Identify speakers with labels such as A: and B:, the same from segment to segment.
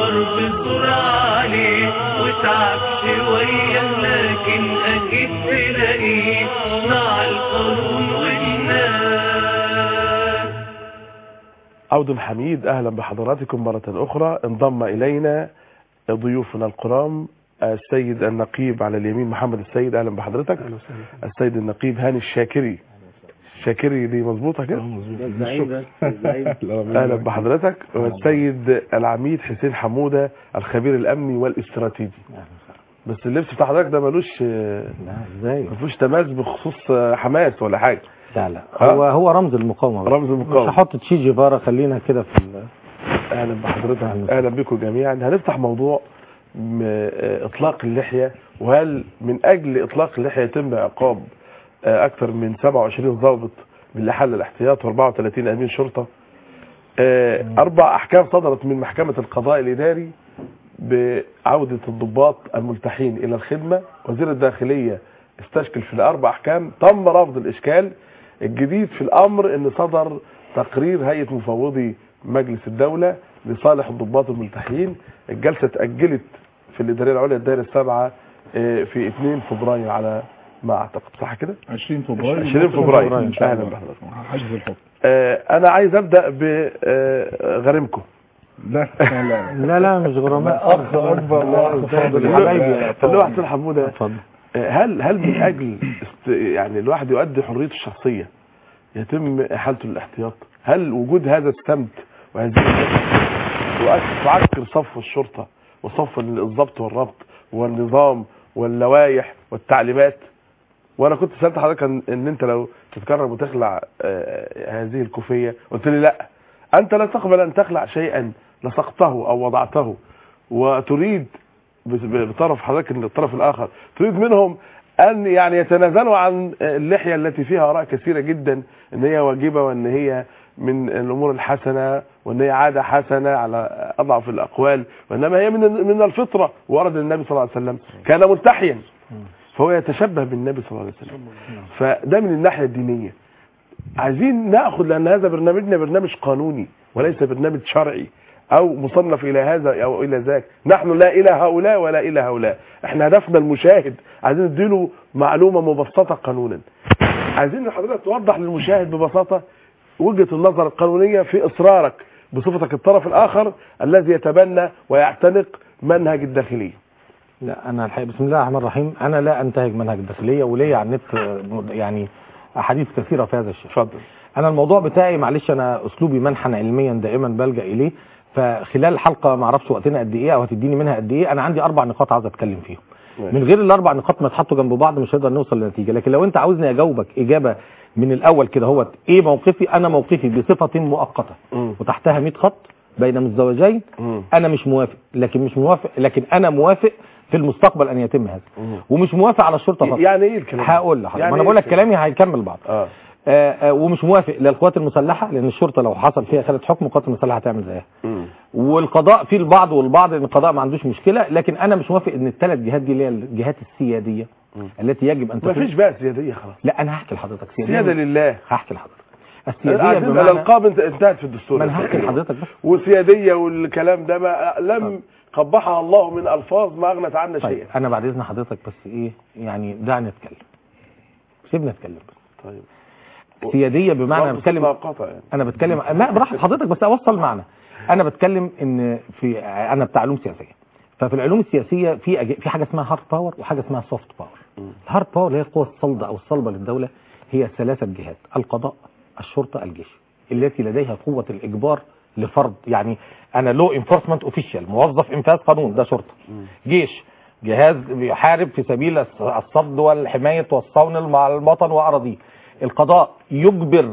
A: دور بسرعة عليه وتعب شوية لكن أكيد تلاقيه مع القانون والناس
B: عود حميد اهلا بحضراتكم مرة اخرى انضم الينا ضيوفنا الكرام السيد النقيب على اليمين محمد السيد اهلا بحضرتك السيد النقيب هاني الشاكري الشاكري دي مظبوطه كده اهلا بحضرتك والسيد العميد حسين حموده الخبير الامني والاستراتيجي بس اللبس بتاع حضرتك ده ملوش
C: لا ازاي
B: مفيش تماس بخصوص حماس ولا حاجه
C: لا لا
B: ها؟
C: هو هو رمز المقاومه بس.
B: رمز المقاومة.
C: مش هحط تشي جيفارا خلينا كده في ال...
B: اهلا بحضرتك اهلا بكم جميعا هنفتح موضوع م- آه، اطلاق اللحيه وهل من اجل اطلاق اللحيه يتم عقاب آه، اكثر من 27 ضابط من اللي حل الاحتياط و34 امين شرطه آه، اربع احكام صدرت من محكمه القضاء الاداري بعوده الضباط الملتحين الى الخدمه وزير الداخليه استشكل في الاربع احكام تم رفض الاشكال الجديد في الامر ان صدر تقرير هيئه مفوضي مجلس الدوله لصالح الضباط الملتحين الجلسه اتاجلت في الاداريه العليا الدائره السابعه آه، في 2 فبراير على ما اعتقد صح كده
D: 20 فبراير
B: 20 فبراير
D: ان شاء
B: اهلا
D: الله
B: بحضرتك
D: حجز الحكم
B: آه، انا عايز ابدا بغريمكم
D: لا لا
C: لا لا مش غرماء
D: اخ اكبر واخ فاضل
C: حبايبي
B: اللي هو حسين حموده
C: اتفضل
B: آه، هل هل من اجل است- يعني الواحد يؤدي حريته الشخصيه يتم احالته للاحتياط هل وجود هذا السمت وهذه النسبة وأك- تعكر صف الشرطه وصف الضبط والربط والنظام واللوائح والتعليمات وانا كنت سالت حضرتك ان, إن انت لو تتكرم وتخلع آه، هذه الكوفيه قلت لي لا انت لا تقبل ان تخلع شيئا لصقته او وضعته وتريد بس- بطرف حضرتك إن الطرف الاخر تريد منهم ان يعني يتنازلوا عن اللحيه التي فيها اراء كثيره جدا ان هي واجبه وان هي من الامور الحسنه وان هي عاده حسنه على اضعف الاقوال وانما هي من من الفطره ورد النبي صلى الله عليه وسلم كان ملتحيا فهو يتشبه بالنبي صلى الله عليه وسلم فده من الناحيه الدينيه عايزين ناخذ لان هذا برنامجنا برنامج قانوني وليس برنامج شرعي او مصنف الى هذا او الى ذاك نحن لا الى هؤلاء ولا الى هؤلاء احنا هدفنا المشاهد عايزين نديله معلومه مبسطه قانونا عايزين حضرتك توضح للمشاهد ببساطه وجهه النظر القانونيه في اصرارك بصفتك الطرف الاخر الذي يتبنى ويعتنق منهج الداخليه
C: لا انا الحقيقه بسم الله الرحمن الرحيم انا لا انتهج منهج الداخليه وليا على النت آه، يعني احاديث كثيره في هذا الشيء
B: اتفضل
C: انا الموضوع بتاعي معلش انا اسلوبي منحا علميا دائما بلجا اليه فخلال الحلقه ما اعرفش وقتنا قد ايه او هتديني منها قد ايه انا عندي اربع نقاط عاوز اتكلم فيهم من غير الاربع نقاط ما يتحطوا جنب بعض مش هنقدر نوصل لنتيجه لكن لو انت عاوزني اجاوبك اجابه من الاول كده هو ايه موقفي انا موقفي بصفه مؤقته
B: مم.
C: وتحتها 100 خط بين الزوجين
B: مم.
C: انا مش موافق لكن مش موافق لكن انا موافق في المستقبل ان يتم هذا
B: مم.
C: ومش موافق على الشرطه فقط
B: يعني ايه الكلام ده؟
C: هقول لحضرتك
B: يعني
C: ما انا
B: إيه
C: بقول لك
B: الكلام؟
C: كلامي هيكمل بعض
B: اه
C: آه، آه، ومش موافق للقوات المسلحه لان الشرطه لو حصل فيها خلت حكم القوات المسلحه هتعمل زيها
B: مم.
C: والقضاء في البعض والبعض ان القضاء ما عندوش مشكله لكن انا مش موافق ان الثلاث جهات دي اللي هي الجهات السياديه
B: مم.
C: التي يجب ان
B: ما
C: تكون
B: فيش بقى سياديه خلاص
C: لا انا هحكي لحضرتك سياديه
B: سياده لله
C: هحكي لحضرتك السياديه
B: عايزين
C: بمعنى
B: الالقاب انت انتهت في الدستور
C: ما انا هحكي لحضرتك بس
B: وسياديه والكلام ده ما لم قبحها الله من الفاظ ما اغنت عنا
C: طيب
B: شيئا
C: انا بعد اذن حضرتك بس ايه يعني دعني اتكلم سيبني اتكلم بس
B: طيب
C: سياديه بمعنى انا
B: برضه
C: بتكلم
B: قطع يعني
C: انا بتكلم لا براحه حضرتك بس اوصل معنى انا بتكلم ان في انا بتاع علوم سياسيه ففي العلوم السياسيه في أج... في حاجه اسمها هارد باور وحاجه اسمها سوفت باور الهارد باور اللي هي القوه الصلبه او الصلبه للدوله هي ثلاثه جهات القضاء الشرطه الجيش التي لديها قوه الاجبار لفرض يعني انا لو انفورسمنت اوفيشال موظف انفاذ قانون ده شرطه جيش جهاز بيحارب في سبيل الص- الصد والحمايه والصون مع الوطن واراضيه القضاء يجبر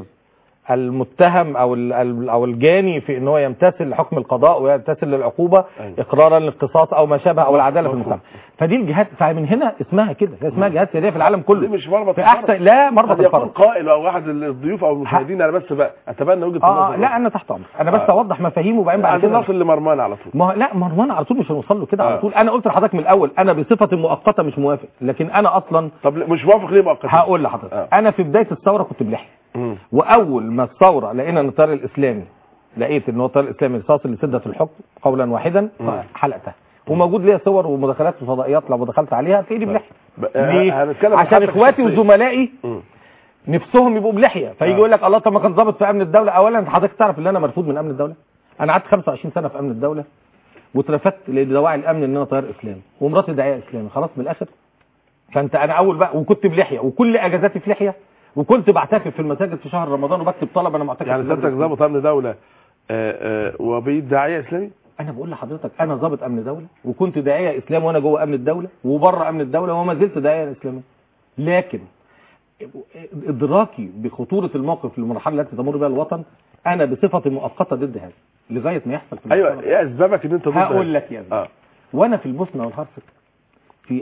C: المتهم او ال- ال- او الجاني في ان هو يمتثل لحكم القضاء ويمتثل للعقوبه
B: أيوة.
C: اقرارا للقصاص او ما شابه او العداله في
B: مفهوم.
C: المجتمع فدي الجهات فمن هنا اسمها كده هي اسمها جهات سياديه في العالم
B: دي
C: كله
B: مش مربط
C: في
B: الفرس.
C: احسن لا مربط
B: قد يكون
C: الفرس
B: قائل او واحد الضيوف او المشاهدين انا بس بقى اتبنى وجهه
C: اه
B: النظر
C: لا انا تحت امرك انا بس
B: آه.
C: اوضح مفاهيم وبعدين بعد
B: عايزين
C: كده
B: نصل لمرمان على طول
C: ما هو- لا مروان على طول مش هنوصل له كده
B: آه.
C: على طول انا قلت لحضرتك من الاول انا بصفه مؤقته مش موافق لكن انا اصلا
B: طب مش موافق ليه مؤقتا
C: هقول لحضرتك
B: آه.
C: انا في بدايه الثوره كنت بلحيه
B: مم.
C: واول ما الثوره لقينا ان التيار الاسلامي لقيت ان هو التيار الاسلامي رصاص لسده الحكم قولا واحدا فحلقتها وموجود ليا صور ومداخلات في فضائيات لو دخلت عليها هتلاقيني بلحيه
B: ب-
C: ليه؟
B: هنتكلم عن
C: عشان
B: حالتك
C: اخواتي
B: الشخصية.
C: وزملائي
B: مم.
C: نفسهم يبقوا بلحيه فيجي
B: آه.
C: يقول لك الله طب ما كان ضابط في امن الدوله اولا حضرتك تعرف ان انا مرفوض من امن الدوله انا قعدت 25 سنه في امن الدوله واترفدت لدواعي الامن ان انا طيار اسلامي ومراتي داعيه اسلامي خلاص من الاخر فانت انا اول بقى وكنت بلحيه وكل اجازاتي في لحيه وكنت بعتكف في المساجد في شهر رمضان وبكتب طلب انا معتكف
B: يعني
C: في
B: سيادتك
C: المسجد.
B: ضابط امن دوله آه، آه، وبقيت داعيه اسلامي
C: انا بقول لحضرتك انا ضابط امن دوله وكنت داعيه اسلام وانا جوه امن الدوله وبره امن الدوله وما زلت داعيه اسلامي لكن ادراكي بخطوره الموقف المرحله التي تمر بها الوطن انا بصفتي مؤقته ضد هذا لغايه ما يحصل في
B: ايوه
C: المجتمع.
B: ايه اسبابك ان انت ضد
C: هقول
B: هذا؟
C: لك يا ابني
B: اه
C: وانا في البوسنه والهرسك في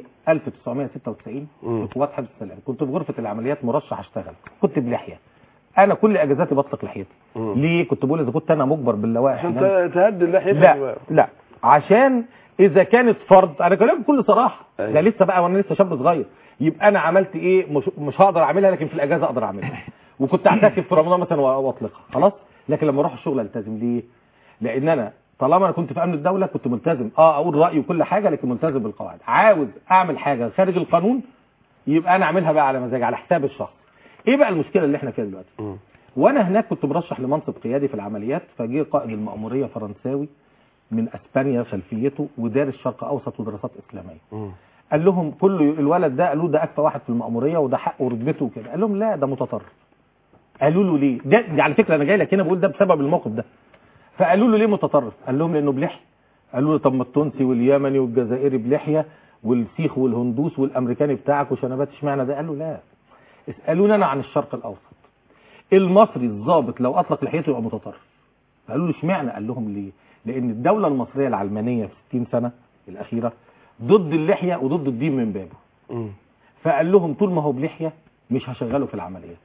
C: 1996
B: مم.
C: في قوات حفظ السلام كنت في غرفه العمليات مرشح اشتغل كنت بلحيه انا كل اجازاتي بطلق لحيتي
B: مم.
C: ليه كنت بقول اذا كنت انا مجبر باللوائح
B: عشان
C: إن أنا-
B: ت- تهدي لحيتك
C: لا لا عشان اذا كانت فرض انا كلام بكل صراحه
B: أيوة.
C: ده لسه بقى وانا لسه شاب صغير يبقى انا عملت ايه مش, مش هقدر اعملها لكن في الاجازه اقدر اعملها وكنت اعتكف في رمضان مثلا و- واطلقها خلاص لكن لما اروح الشغل التزم ليه لان انا طالما انا كنت في امن الدوله كنت ملتزم اه اقول رايي وكل حاجه لكن ملتزم بالقواعد عاوز اعمل حاجه خارج القانون يبقى انا اعملها بقى على مزاجي على حساب الشخص ايه بقى المشكله اللي احنا فيها دلوقتي
B: مم.
C: وانا هناك كنت مرشح لمنصب قيادي في العمليات فجه قائد المأمورية فرنساوي من اسبانيا خلفيته ودارس شرق اوسط ودراسات اسلاميه
B: مم.
C: قال لهم كل الولد ده قالوا ده اكفى واحد في المأمورية وده حقه ورتبته وكده قال لهم لا ده متطرف قالوا له ليه ده, ده على فكره انا جاي لك هنا بقول ده بسبب الموقف ده فقالوا له ليه متطرف قال لهم لانه بلحيه قالوا له طب ما التونسي واليمني والجزائري بلحيه والسيخ والهندوس والامريكاني بتاعك وشنبات اشمعنى ده قال له لا اسالوني انا عن الشرق الاوسط المصري الضابط لو اطلق لحيته يبقى متطرف قالوا له اشمعنى قال لهم ليه لان الدوله المصريه العلمانيه في 60 سنه الاخيره ضد اللحيه وضد الدين من بابه
B: مم.
C: فقال لهم طول ما هو بلحيه مش هشغله في العمليات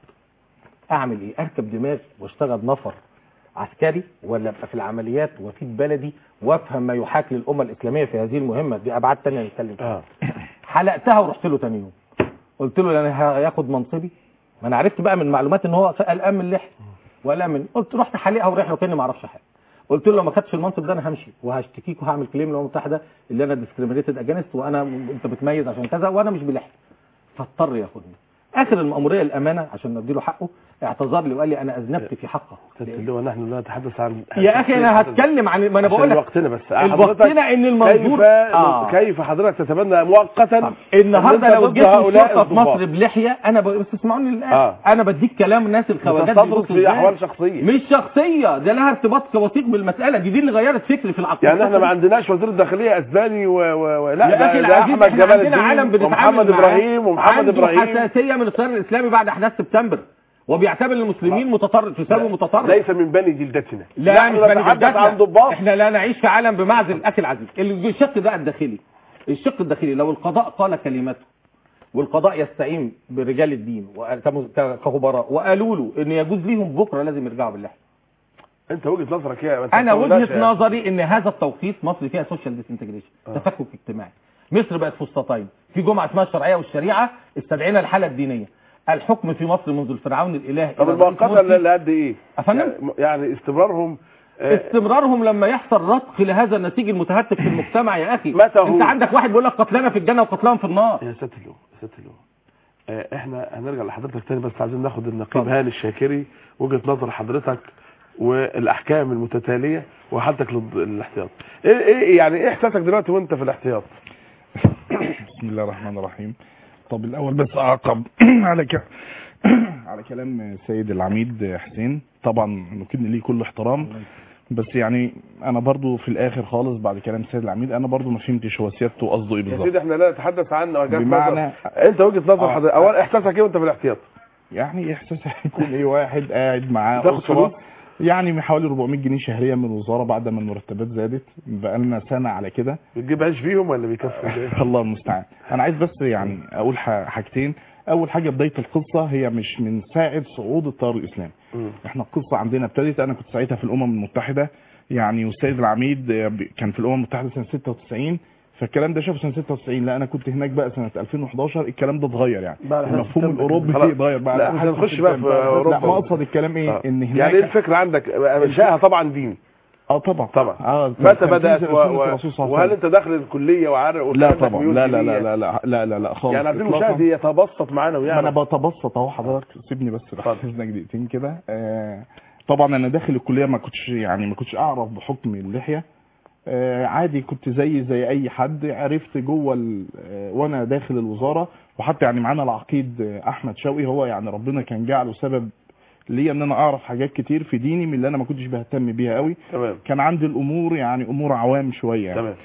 C: اعمل ايه اركب دماغي واشتغل نفر عسكري ولا ابقى في العمليات وافيد بلدي وافهم ما يحاك للامه الاسلاميه في هذه المهمه دي ابعاد تانية نتكلم فيها
B: اه
C: حلقتها ورحت له تاني يوم قلت له انا هياخد منصبي ما انا عرفت بقى من معلومات ان هو قلقان من اللحيه وقلقان من قلت رحت حلقها ورحله كاني ما اعرفش حاجه قلت له لو ما خدتش المنصب ده انا همشي وهشتكيك وهعمل كليم للامم المتحده اللي انا ديسكريمينيتد اجينست وانا انت بتميز عشان كذا وانا مش بلحيه فاضطر ياخدني اخر المأموريه الامانه عشان نديله حقه اعتذر لي وقال لي انا اذنبت في حقه
B: اللي هو نحن لا نتحدث عن
C: يا اخي انا هتكلم عن ما انا
B: عشان
C: بقول لك
B: وقتنا بس
C: وقتنا ان المنظور
B: كيف
C: آه.
B: كيف حضرتك تتبنى مؤقتا
C: النهارده
B: إن أنت
C: لو
B: ضد
C: جيت
B: هؤلاء
C: الشرطه في
B: الضباط؟
C: مصر بلحيه انا ب... بس اسمعوني للآن
B: آه.
C: انا بديك كلام الناس الخواجات
B: بتستطرد
C: بيبصوا
B: في
C: إزاي.
B: احوال شخصيه
C: مش شخصيه ده لها ارتباط وثيق بالمساله دي دي اللي غيرت فكري في العقيده
B: يعني احنا ما عندناش وزير الداخليه اسباني و... و... و... لا
C: يا
B: ده,
C: اخي
B: ده
C: العزيز
B: احمد
C: احنا
B: جمال
C: عندنا عالم
B: الدين
C: بنتعامل
B: ومحمد
C: معاه
B: ابراهيم ومحمد
C: عنده
B: ابراهيم
C: حساسيه من التيار الاسلامي بعد احداث سبتمبر وبيعتبر المسلمين متطرف يساوي متطرف
B: ليس من بني جلدتنا
C: لا
B: نحن
C: مش بني
B: نتحدث
C: جلدتنا.
B: عن ضباط
C: احنا لا نعيش في عالم بمعزل اخي العزيز الشق ده الداخلي الشق الداخلي لو القضاء قال كلمته والقضاء يستعين برجال الدين وكم- كخبراء وقالوا له ان يجوز ليهم بكره لازم يرجعوا باللحيه
B: انت وجهه نظرك يا أنت
C: انا
B: ما تقولناش
C: وجهه
B: يعني.
C: نظري ان هذا التوقيت مصر فيها سوشيال ديسنتجريشن
B: آه.
C: تفكك اجتماعي مصر بقت فسطاطين في جمعه اسمها الشرعيه والشريعه استدعينا الحاله الدينيه الحكم في مصر منذ الفرعون الالهي
B: طب
C: إلى الرئيس
B: المؤقته
C: مرسي.
B: اللي اللي قد ايه
C: أفندم؟
B: يعني- يعني استمرارهم آه،
C: استمرارهم لما يحصل رتق لهذا النسيج المتهتك في المجتمع يا اخي
B: متى هو؟
C: انت عندك واحد بيقول لك قتلنا في الجنه وقتلهم في النار
B: يا ست اللو يا ست اللو آه، احنا هنرجع لحضرتك تاني بس عايزين ناخد النقيب
C: اتفضل.
B: هاني الشاكري وجهه نظر حضرتك والاحكام المتتاليه وحالتك للض- للاحتياط ايه ايه يعني ايه احساسك دلوقتي وانت في الاحتياط
D: بسم الله الرحمن الرحيم طب الاول بس اعقب على ك... على كلام سيد العميد حسين طبعا نكن ليه كل احترام بس يعني انا برضو في الاخر خالص بعد كلام سيد العميد انا برضو ما فهمتش هو سيادته قصده ايه
B: يا
D: بالظبط
B: سيدي احنا لا نتحدث عن وجهات
D: بمعنى-
B: نظر انت وجهه نظر
D: آه.
B: حضرتك اول احساسك ايه وانت في الاحتياط
D: يعني احساس هيكون ايه واحد قاعد معاه
B: بتاخد
D: أسرة
B: فلوس؟
D: يعني من حوالي 400 جنيه شهريا من الوزاره بعد ما المرتبات زادت بقالنا سنه على كده
B: بتجيب عيش فيهم ولا بيكفي ايه
D: الله المستعان انا عايز بس يعني اقول ح- حاجتين اول حاجه بدايه القصه هي مش من ساعه صعود التيار الاسلامي
B: مم.
D: احنا القصه عندنا ابتدت انا كنت ساعتها في الامم المتحده يعني والسيد العميد آه، ب- كان في الامم المتحده سنه 96 فالكلام ده شافه سنه 96 لا انا كنت هناك بقى سنه 2011 الكلام ده اتغير يعني
B: بقى إحنا
D: المفهوم
B: سبتمبر.
D: الاوروبي
B: خلاص.
D: اتغير بقى
B: لا، مش هنخش بقى في أوروبا.
D: لا ما اقصد الكلام ايه
B: آه.
D: ان هناك
B: يعني ايه الفكره عندك انشائها طبعا دين
D: اه طبعا
B: طبعا
D: اه
B: متى
D: كان في
B: بدات
D: سنة
B: و... و...
D: الرسول صلى الله
B: وهل
D: عليه وسلم.
B: انت داخل الكليه وعارف
D: لا
B: وكان عندك
D: طبعا
B: ميول
D: لا لا
B: دينية؟
D: لا لا لا لا لا لا خالص
B: يعني عايزين
D: إطلاقاً.
B: المشاهد يتبسط معانا
D: ما انا
B: ويعرف
D: بتبسط اهو حضرتك سيبني بس اذنك دقيقتين كده آه طبعا انا داخل الكليه ما كنتش يعني ما كنتش اعرف بحكم اللحيه آه عادي كنت زي زي اي حد عرفت جوه ال- آه وانا داخل الوزاره وحتى يعني معانا العقيد آه، احمد شوقي هو يعني ربنا كان جعله سبب ليا ان انا اعرف حاجات كتير في ديني من اللي انا ما كنتش بهتم بيها قوي
B: تمام
D: كان عندي الامور يعني امور عوام شويه يعني.
B: تمام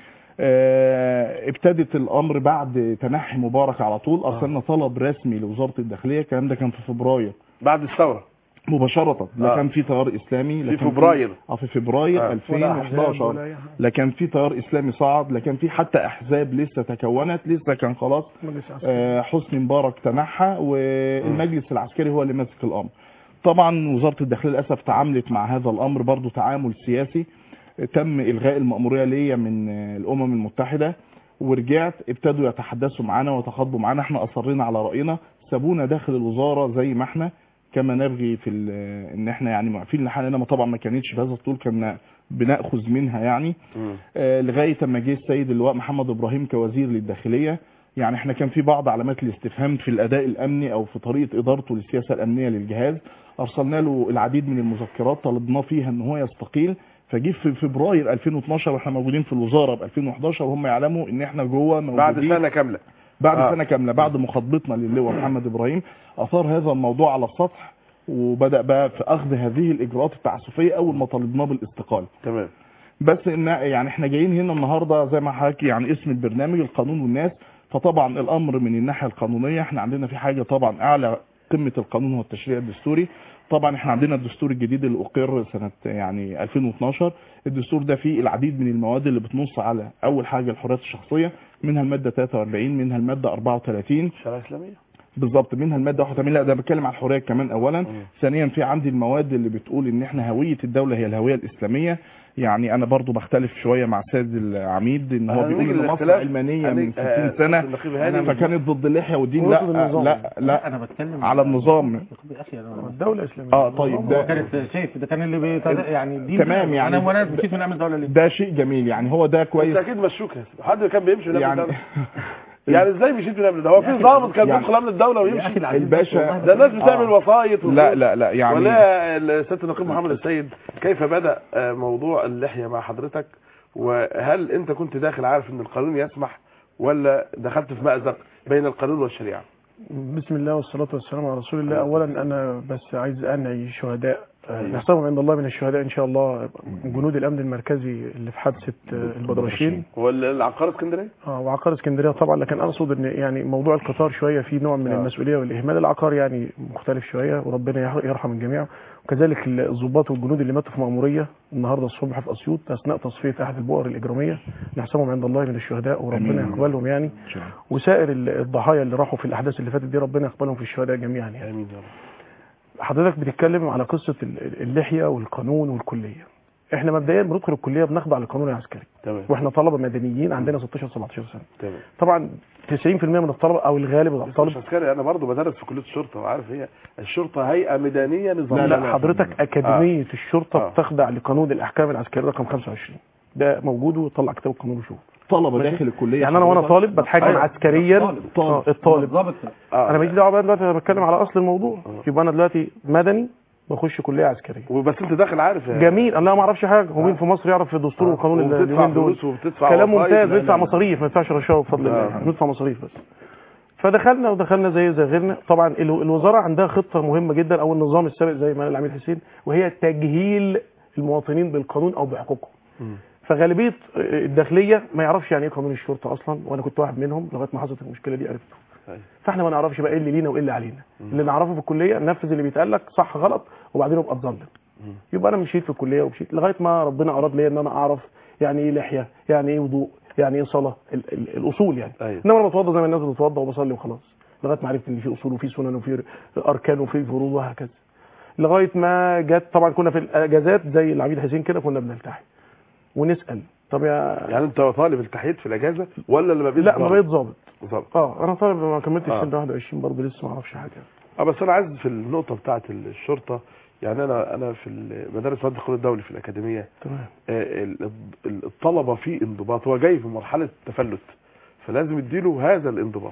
D: آه، ابتدت الامر بعد تنحي مبارك على طول ارسلنا طلب رسمي لوزاره الداخليه الكلام ده كان في فبراير
B: بعد الثوره
D: مباشره لا
B: آه.
D: كان في تيار اسلامي لا
B: في
D: كان
B: فبراير.
D: اه في فبراير
B: آه.
D: 2011 لا كان في تيار اسلامي صعد لا كان في حتى احزاب لسه تكونت لسه كان خلاص آه، حسني مبارك تنحى والمجلس العسكري هو اللي ماسك الامر طبعا وزاره الداخليه للاسف تعاملت مع هذا الامر برضو تعامل سياسي تم الغاء المأمورية ليا من آه، الامم المتحدة ورجعت ابتدوا يتحدثوا معانا ويتخاطبوا معانا احنا اصرينا على راينا سابونا داخل الوزاره زي ما احنا كما نبغي في ال- ان احنا يعني معفين لحالنا ما طبعا ما كانتش بهذا الطول كنا بناخذ منها يعني
B: مم.
D: آه، لغايه اما جه السيد اللواء محمد ابراهيم كوزير للداخليه يعني احنا كان في بعض علامات الاستفهام في الاداء الامني او في طريقه ادارته للسياسه الامنيه للجهاز ارسلنا له العديد من المذكرات طلبناه فيها ان هو يستقيل فجه في فبراير 2012 واحنا موجودين في الوزاره ب 2011 وهم يعلموا ان احنا جوه موجودين
B: بعد سنه كامله
D: بعد
B: آه.
D: سنه كامله بعد مخاطبتنا للواء محمد ابراهيم اثار هذا الموضوع على السطح وبدا بقى في اخذ هذه الاجراءات التعسفيه اول ما طالبناه بالاستقاله
B: تمام
D: بس ان يعني احنا جايين هنا النهارده زي ما حضرتك يعني اسم البرنامج القانون والناس فطبعا الامر من الناحيه القانونيه احنا عندنا في حاجه طبعا اعلى قمه القانون هو التشريع الدستوري طبعا احنا عندنا الدستور الجديد اللي اقر سنه يعني 2012 الدستور ده فيه العديد من المواد اللي بتنص على اول حاجه الحريات الشخصيه منها الماده 43 منها الماده 34
B: الشريعه الاسلاميه
D: بالظبط منها الماده 81 لا ده بتكلم على الحريه كمان اولا ثانيا في عندي المواد اللي بتقول ان احنا هويه الدوله هي الهويه الاسلاميه يعني انا برضو بختلف شويه مع سيد العميد ان هو
B: أنا
D: بيقول
B: نيجي
D: ان مصر
B: للاختلاف.
D: علمانيه من
B: هنيجي- آه،
D: 60 سنه
B: النقيب هاني
D: فكانت ضد اللحيه والدين لا
E: وضد النظام.
D: لا لا
C: انا بتكلم
D: على النظام
C: يا اخي انا
E: الدولة الإسلامية
D: اه طيب ده
C: كانت شايف ده كان اللي بيت... يعني دي
D: تمام يعني
C: انا وانا مشيت من اعمل دوله ليه
D: ده شيء جميل يعني هو ده
B: انت
D: كويس
B: اكيد مشوك يا سيدي. حد كان بيمشي من
D: يعني
B: يعني يعني ازاي مشيت من امن الدوله هو في ضابط كان
D: يعني-
B: بيدخل امن الدوله
C: يا اخي
B: ويمشي
C: العزيز
D: الباشا-
C: والله
B: ده الناس بتعمل
D: آه.
B: وسايط
D: لا لا لا يعني
B: ولا السيد النقيب محمد السيد كيف بدا آه، موضوع اللحيه مع حضرتك وهل انت كنت داخل عارف ان القانون يسمح ولا دخلت في مأزق بين القانون والشريعه
E: بسم الله والصلاة والسلام على رسول الله أولا أنا بس عايز أنعي شهداء نحسبهم عند الله من الشهداء إن شاء الله جنود الأمن المركزي اللي في حادثة البدرشين
B: والعقار اسكندريه
E: اه وعقار اسكندريه طبعا لكن اقصد ان يعني موضوع القطار شويه فيه نوع من
B: آه.
E: المسؤوليه والاهمال العقار يعني مختلف شويه وربنا يح- يرحم الجميع وكذلك الضباط والجنود اللي ماتوا في مأموريه النهارده الصبح في اسيوط اثناء تصفيه احد البؤر الاجراميه نحسبهم عند الله من الشهداء وربنا
D: آمين.
E: يقبلهم يعني
D: إن شاء الله.
E: وسائر ال- الضحايا اللي راحوا في الاحداث اللي فاتت دي ربنا يقبلهم في الشهداء جميعا يعني
B: امين يا رب
E: حضرتك بتتكلم على قصه ال- اللحيه والقانون والكليه احنا مبدئيا بندخل الكليه بنخضع للقانون العسكري
B: تمام
E: واحنا طلبه مدنيين عندنا 16 17 سنه
B: تمام
E: طبعا 90% من الطلبه او الغالب من
B: مش
E: الطلبه
B: عسكري انا برضو بدرس في كليه الشرطه وعارف هي الشرطه هيئه ميدانيه نظاميه
E: لا لا حضرتك اكاديميه الشرطه
B: آه.
E: بتخضع لقانون الاحكام العسكريه رقم 25 ده موجود وطلع كتاب القانون وشوف
D: طلبه
E: ماشي.
D: داخل الكليه
E: يعني انا وانا
D: حضرتك-
E: طالب بتحاكم
B: أيوة.
E: عسكريا
D: طالب.
E: آه، الطالب
C: ضابط
B: آه.
E: انا ماليش دعوه بقى دلوقتي انا بتكلم على اصل الموضوع
B: آه.
E: يبقى انا دلوقتي مدني بخش كليه عسكريه
B: وبس انت داخل عارف يا-
E: جميل انا ما اعرفش حاجه هو مين
B: آه.
E: في مصر يعرف في الدستور
B: آه.
E: والقانون اللي
B: وبتدفع
E: اليومين دول
B: فلوس وبتدفع
E: كلام
B: وسايط.
E: ممتاز
B: لا، لا،
E: ندفع
B: لا.
E: مصاريف ما ندفعش رشاوى بفضل
B: آه.
E: الله ندفع مصاريف بس فدخلنا ودخلنا زي زي غيرنا طبعا ال- الوزاره عندها خطه مهمه جدا او النظام السابق زي ما قال العميد حسين وهي تجهيل المواطنين بالقانون او بحقوقهم
B: مم.
E: فغالبيه الداخليه ما يعرفش يعني ايه قانون الشرطه اصلا وانا كنت واحد منهم لغايه ما حصلت المشكله دي عرفته
B: أيوة.
E: فاحنا ما نعرفش بقى ايه اللي لينا وايه اللي علينا اللي نعرفه في الكليه ننفذ اللي بيتقال لك صح غلط وبعدين ابقى اتظلم يبقى انا مشيت في الكليه ومشيت لغايه ما ربنا اراد لي ان انا اعرف يعني ايه لحيه يعني ايه وضوء يعني ايه صلاه ال ال الاصول يعني
B: أيوة.
E: انما انا بتوضى زي ما الناس بتتوضى وبصلي وخلاص لغايه ما عرفت ان في اصول وفي سنن وفي اركان وفي فروض وهكذا لغايه ما جت طبعا كنا في الاجازات زي العميد حسين كده كنا بنلتحي ونسال طب يا
B: يعني انت طالب التحيط في الاجازه ولا لما بقيت
E: لا ما بقيت ظابط
B: ظابط
E: اه انا طالب ما كملتش
B: آه.
E: سن 21 برضه لسه ما اعرفش حاجه
B: اه بس انا عايز في النقطه بتاعه الشرطه يعني انا انا في مدارس ماده القانون الدولي في الاكاديميه
E: تمام
B: آه، ال- ال- الطلبه في انضباط هو جاي في مرحله تفلت فلازم يديله هذا الانضباط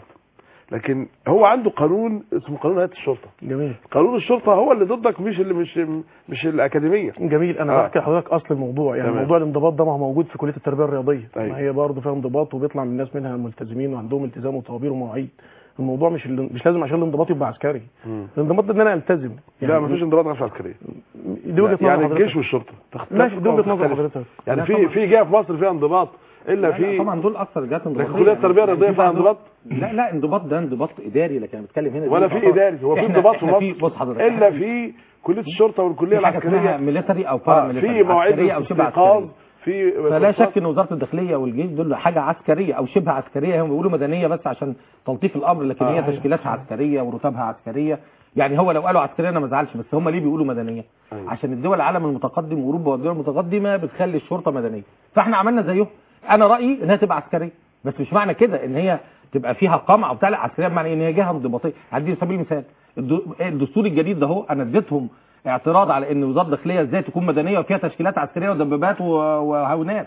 B: لكن هو عنده قانون اسمه قانون هيئه الشرطه
E: جميل
B: قانون الشرطه هو اللي ضدك مش اللي مش مش الاكاديميه
E: جميل انا
B: آه.
E: بحكي لحضرتك اصل الموضوع يعني
B: تمام.
E: موضوع الانضباط ده ما هو موجود في كليه التربيه الرياضيه
B: أيوة.
E: ما هي برضه فيها انضباط وبيطلع من الناس منها ملتزمين وعندهم التزام وطوابير ومواعيد الموضوع مش مش لازم عشان الانضباط يبقى عسكري
B: مم.
E: الانضباط ده ان انا التزم
B: لا مفيش انضباط غير في العسكريه
E: دي وجهه نظر
B: يعني
E: حضرتك.
B: الجيش والشرطه تختلف
E: ماشي دي
B: أو
E: وجهه نظر
B: تختلف.
E: حضرتك
B: يعني
C: لا
B: في
C: طبعا.
B: في جهه في مصر فيها انضباط الا
C: لا، لا،
B: في
C: طبعا دول اكثر جهات انضباطيه
B: لكن كليه التربيه الرياضيه فيها انضباط
C: لا لا انضباط ده انضباط اداري لكن انا بتكلم هنا دي
B: ولا في
C: تعتبر-
B: اداري هو في
C: إحنا-
B: انضباط في
C: إحنا في
B: مصر
C: بص حضرتك
B: الا
C: إحنا
B: في كليه الشرطه والكليه
C: في حاجه اسمها
B: العسكريه
C: ميليتري او بارا
B: آه،
C: ميليتري
B: في مواعيد
C: عسكريه او شبه
B: الاستيقاظ
C: عسكريه
B: في
C: فلا شك ان وزاره الداخليه والجيش دول حاجه عسكريه او شبه عسكريه هم بيقولوا مدنيه بس عشان تلطيف الامر لكن هي
B: آه.
C: تشكيلاتها عسكريه ورتبها عسكريه يعني هو لو قالوا عسكريه انا ما ازعلش بس هم ليه بيقولوا مدنيه
B: أيوة.
C: عشان الدول العالم المتقدم واوروبا والدول المتقدمه بتخلي الشرطه مدنيه فاحنا عملنا زيهم انا رايي انها تبقى عسكريه بس مش معنى كده ان هي تبقى فيها قمع او بتاع لا عسكريه بمعنى ان هي جهه انضباطيه هدي سبيل المثال الد- الدستور الجديد ده اهو انا اديتهم اعتراض على ان وزاره الداخليه ازاي تكون مدنيه وفيها تشكيلات عسكريه ودبابات و- وهونات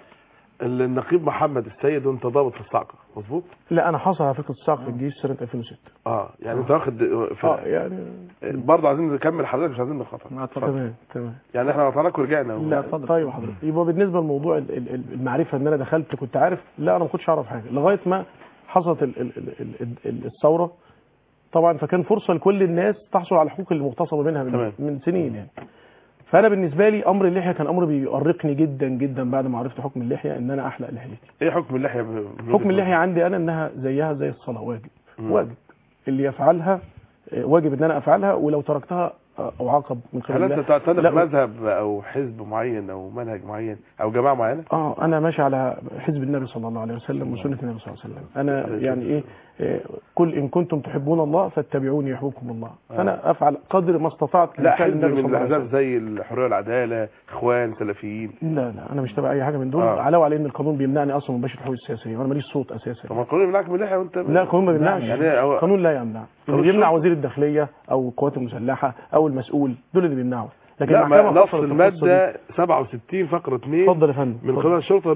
B: النقيب محمد السيد وانت ضابط في الصعقه مظبوط
E: لا انا حاصل على فكره الصعق في الجيش سنه 2006
B: اه يعني انت واخد
E: اه
B: فرق
E: يعني
B: برضه عايزين نكمل حضرتك مش عايزين نخاطر
E: تمام تمام
B: يعني احنا قطعناك ورجعنا
E: لا طيب حضرتك يبقى بالنسبه لموضوع ال- ال- ال- المعرفه ان انا دخلت كنت عارف لا انا ما كنتش اعرف حاجه لغايه ما حصلت ال- ال- ال- ال- ال- الثوره طبعا فكان فرصه لكل الناس تحصل على الحقوق المغتصبه منها من,
B: تمام.
E: من سنين يعني فانا بالنسبه لي امر اللحيه كان امر بيؤرقني جدا جدا بعد ما عرفت حكم اللحيه ان انا احلق لحيتي
B: ايه حكم اللحيه ب- من
E: حكم
B: وجهة
E: اللحيه عندي انا انها زيها زي الصلاه واجب
B: مم.
E: واجب اللي يفعلها آه، واجب ان انا افعلها ولو تركتها آه، اعاقب من
B: هل
E: قبل
B: انت
E: الله
B: تعتنق
E: لا.
B: مذهب او حزب معين او منهج معين او جماعه معينه
E: اه انا ماشي على حزب النبي صلى الله عليه وسلم وسنه النبي صلى الله عليه وسلم انا يعني ايه آه، قل ان كنتم تحبون الله فاتبعوني يحببكم الله فانا افعل قدر ما استطعت
B: لا
E: لفعل
B: حزب
E: النبي
B: من
E: صلى الله عليه
B: الاحزاب
E: وسلم
B: زي الحريه والعداله اخوان سلفيين
E: لا لا انا مش تبع اي حاجه من دول
B: آه.
E: علاوه على ان القانون بيمنعني اصلا من مباشر الحقوق السياسيه وانا ماليش صوت اساسا
B: طب ما القانون يمنعك من اللحيه وانت
E: لا القانون ما بيمنعش
B: يعني هو-
E: القانون لا يمنع
B: قانون
E: اللي بيمنع
B: الشرطة.
E: وزير الداخليه او القوات المسلحه او المسؤول دول اللي بيمنعوا لكن
B: لا
E: المحكمة
B: ما نص
E: فصلت القصة دي.
B: الماده 67 فقره 2
E: اتفضل يا فندم
B: من
E: اتفضل.
B: قانون الشرطه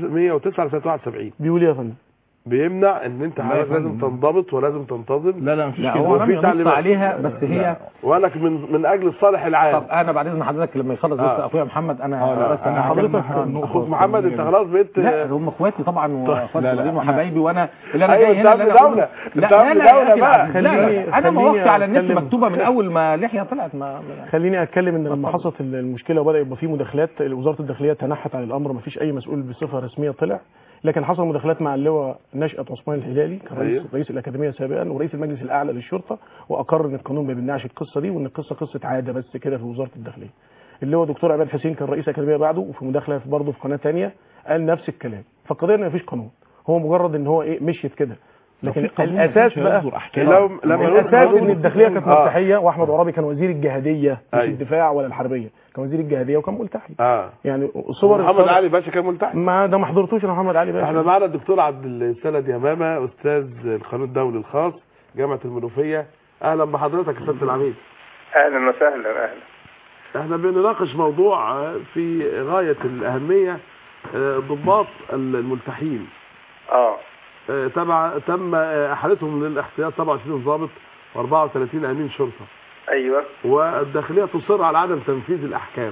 B: 109 سنه 71
E: بيقول ايه يا فندم
B: بيمنع ان انت حضرتك لازم تنضبط ولازم تنتظم
D: لا لا مفيش
C: لا
D: كده
C: هو لم
B: وفي
C: ينص
B: تعليمات.
C: عليها بس هي
B: ولك من من اجل الصالح العام
C: طب انا بعد اذن حضرتك لما يخلص بس
B: آه.
C: اخويا محمد انا
D: آه، لا،
C: بس
D: أنا
C: انا
E: حضرتك
C: آه.
B: اخوك محمد انت خلاص بقيت
C: لا هم اخواتي طبعا واخواتي
D: لا، لا،
C: الصغيرين
D: أنا-
C: وحبايبي وانا اللي انا
B: أيوة،
C: جاي هنا
B: أنت
C: اللي
B: عم
C: انا
B: دولة.
C: أقوله-
B: أنت
C: لا
B: عم
C: لا لا
B: دولة
C: يا أخي
B: بقى.
C: العزيز، لا
E: خليني-
C: لا انا
E: خليني
C: موافق على النت
E: أتكلم.
C: مكتوبه من اول ما لحيه طلعت ما
E: خليني اتكلم ان لما حصلت المشكله وبدا يبقى في مداخلات وزاره الداخليه تنحت عن الامر ما فيش اي مسؤول بصفه رسميه طلع لكن حصل مداخلات مع اللواء نشأت عثمان الهلالي كان رئيس,
B: أيوه.
E: رئيس الاكاديميه سابقا ورئيس المجلس الاعلى للشرطه واقر ان القانون ما بيمنعش القصه دي وان القصه قصه عاده بس كده في وزاره الداخليه اللي هو دكتور عماد حسين كان رئيس اكاديميه بعده وفي مداخله برضه في قناه ثانيه قال نفس الكلام فالقضيه ان مفيش قانون هو مجرد ان هو ايه مشيت كده لكن
D: في قانون
E: الاساس
D: مفيش
E: بقى
D: هيصدر أحكام.
B: لو لما نقول
E: الاساس
B: قانون-
E: ان الداخليه كانت
B: آه.
E: ملتحيه واحمد عرابي كان وزير الجهاديه مش
B: أيوه.
E: الدفاع ولا الحربيه كان وزير الجهاديه وكان ملتحي
B: اه
E: يعني صور
B: محمد
E: الصور-
B: علي باشا كان ملتحي
E: ما ده ما حضرتوش انا محمد علي
B: احنا
E: باشا
B: معانا الدكتور عبد السند يمامه استاذ القانون الدولي الخاص جامعه المنوفيه اهلا بحضرتك يا سياده العميد
F: اهلا وسهلا اهلا
B: احنا بنناقش موضوع آه، في غايه الاهميه آه، ضباط الملتحين
F: اه
B: آه، تبع تم آه، احالتهم للاحتياط 27 ضابط و34 امين شرطه
F: ايوه
B: والداخليه تصر على عدم تنفيذ الاحكام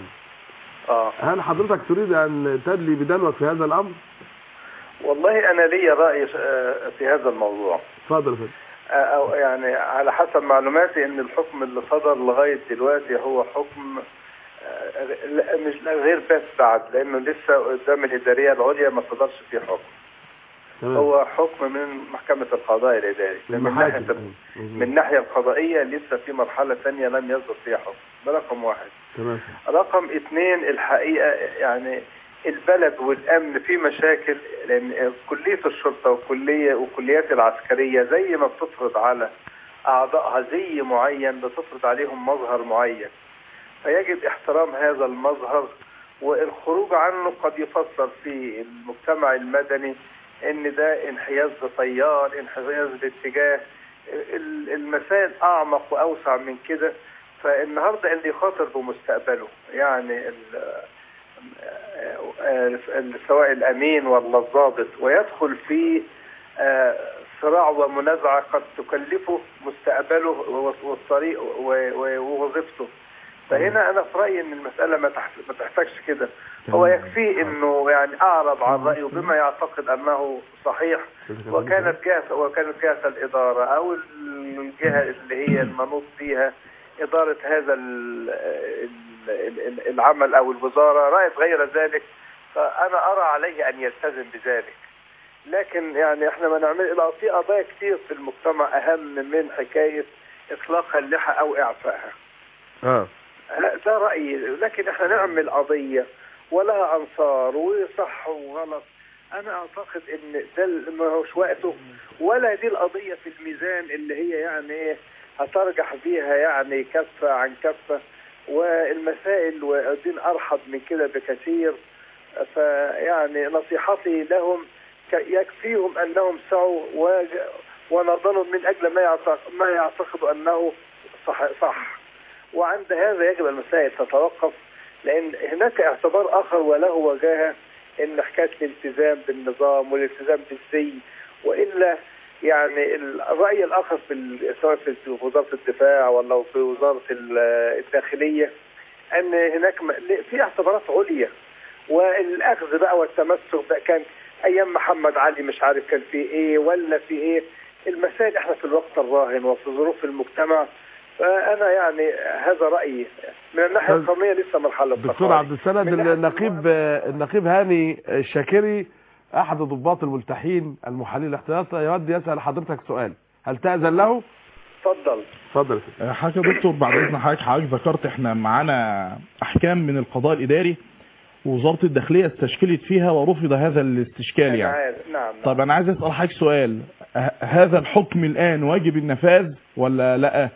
F: اه
B: هل حضرتك تريد ان تدلي بدلوك في هذا الامر
F: والله انا لي راي آه، في هذا الموضوع
B: اتفضل يا فندم
F: آه، او يعني على حسب معلوماتي ان الحكم اللي صدر لغايه دلوقتي هو حكم آه، لا- مش لا غير بس بعد لانه لسه قدام الاداريه العليا ما صدرش فيه حكم
B: تمام.
F: هو حكم من محكمه القضاء الاداري من
B: المحاكم.
F: ناحيه من الناحيه القضائيه لسه في مرحله ثانيه لم يصدر فيها حكم ده رقم واحد
B: تمام
F: رقم اثنين الحقيقة يعني البلد والأمن في مشاكل لأن كلية الشرطة وكلية وكليات العسكرية زي ما بتفرض على أعضائها زي معين بتفرض عليهم مظهر معين فيجب احترام هذا المظهر والخروج عنه قد يفسر في المجتمع المدني ان ده انحياز لتيار انحياز لاتجاه ال- المسائل اعمق واوسع من كده فالنهارده اللي يخاطر بمستقبله يعني ال- ال- سواء الامين ولا الضابط ويدخل في آه، صراع ومنازعه قد تكلفه مستقبله والطريق و- و- ووظيفته فهنا انا في رايي ان المساله ما تحت- ما تحتاجش كده هو يكفي انه يعني اعرب عن رايه بما يعتقد انه صحيح وكانت جهه وكانت جهه الاداره او الجهه اللي هي المنوط بها اداره هذا ال- ال- ال- العمل او الوزاره رايت غير ذلك فانا ارى عليه ان يلتزم بذلك لكن يعني احنا ما نعمل لا في قضايا كتير في المجتمع اهم من حكايه اطلاق اللحى او اعفائها
B: اه
F: لا ده رأيي لكن احنا نعمل قضية ولها أنصار وصح وغلط أنا أعتقد إن ده ما هوش وقته ولا دي القضية في الميزان اللي هي يعني إيه هترجح بيها يعني كفة عن كفة والمسائل والدين أرحب من كده بكثير فيعني نصيحتي لهم ك- يكفيهم أنهم سعوا وج- ونضلوا من أجل ما يعتقد ما يعتقدوا أنه صح صح وعند هذا يجب المسائل تتوقف لان هناك اعتبار اخر وله وجاهه ان حكايه الالتزام بالنظام والالتزام بالزي والا يعني الراي الاخر في ال- سواء في وزاره الدفاع ولا في وزاره ال- الداخليه ان هناك م- في اعتبارات عليا والاخذ بقى والتمسك بقى كان ايام محمد علي مش عارف كان في ايه ولا في ايه المسائل احنا في الوقت الراهن وفي ظروف المجتمع فانا يعني هذا رايي من الناحيه
B: طب-
F: القانونيه لسه مرحله
B: دكتور
F: صفاري.
B: عبد السند
F: من ناحية
B: النقيب النقيب هاني الشاكري احد ضباط الملتحين المحللين الاحتياطي يود يسال حضرتك سؤال هل تاذن له
F: اتفضل
B: اتفضل يا سيدي.
D: آه، حاجه يا دكتور بعد اذن حضرتك حضرتك ذكرت احنا معانا احكام من القضاء الاداري ووزاره الداخليه استشكلت فيها ورفض هذا الاستشكال
F: أنا
D: يعني
F: عارف. نعم نعم.
D: طب انا عايز اسال حضرتك سؤال ه- هذا الحكم الان واجب النفاذ ولا لا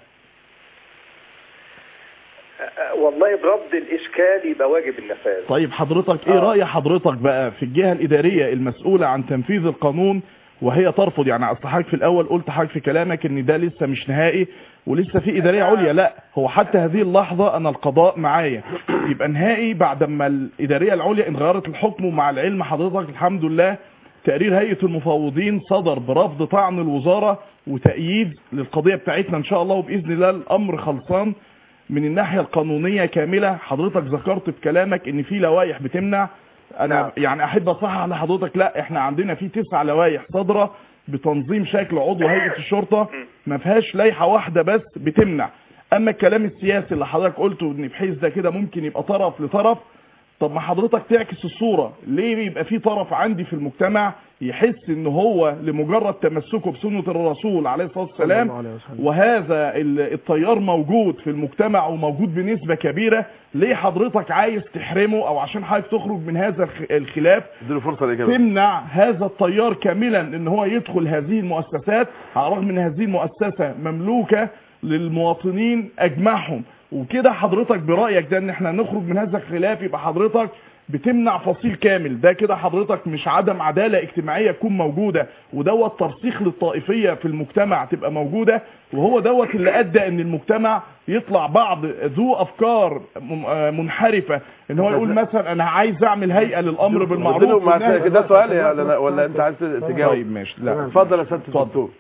F: أه، والله برد الاشكال يبقى واجب النفاذ
D: طيب حضرتك ايه
F: آه.
D: رأي حضرتك بقى في الجهة الإدارية المسؤولة عن تنفيذ القانون وهي ترفض يعني اصل حضرتك في الاول قلت حضرتك في كلامك ان ده لسه مش نهائي ولسه في اداريه عليا لا هو حتى هذه اللحظه انا القضاء معايا يبقى نهائي بعد ما الاداريه العليا انغيرت الحكم ومع العلم حضرتك الحمد لله تقرير هيئه المفوضين صدر برفض طعن الوزاره وتأييد للقضيه بتاعتنا ان شاء الله وباذن الله الامر خلصان من الناحيه القانونيه كامله حضرتك ذكرت في كلامك ان في لوائح بتمنع انا
F: نعم.
D: يعني احب اصحح لحضرتك لا احنا عندنا في تسع لوائح صادره بتنظيم شكل عضو هيئه الشرطه ما فيهاش لائحه واحده بس بتمنع اما الكلام السياسي اللي حضرتك قلته ان بحيث ده كده ممكن يبقى طرف لطرف طب ما حضرتك تعكس الصورة ليه يبقى في طرف عندي في المجتمع يحس ان هو لمجرد تمسكه بسنة الرسول عليه الصلاة والسلام وهذا ال- التيار موجود في المجتمع وموجود بنسبة كبيرة ليه حضرتك عايز تحرمه او عشان حضرتك تخرج من هذا الخ- الخلاف
B: اديله فرصه للاجابه
D: تمنع هذا التيار كاملا ان هو يدخل هذه المؤسسات على الرغم ان هذه المؤسسة مملوكة للمواطنين اجمعهم وكده حضرتك برأيك ده ان احنا نخرج من هذا الخلاف يبقى حضرتك بتمنع فصيل كامل ده كده حضرتك مش عدم عدالة اجتماعية تكون موجودة ودوت ترسيخ للطائفية في المجتمع تبقى موجودة وهو دوت اللي ادى ان المجتمع يطلع بعض ذو افكار م- آه منحرفة ان هو يقول مثلا انا عايز اعمل هيئة للامر بالمعروف
B: اديله مع-
D: والنهي-
B: ده سؤال يا- ولا ولا انت عايز تجاوب
D: طيب ماشي لا
B: اتفضل يا سياده الدكتور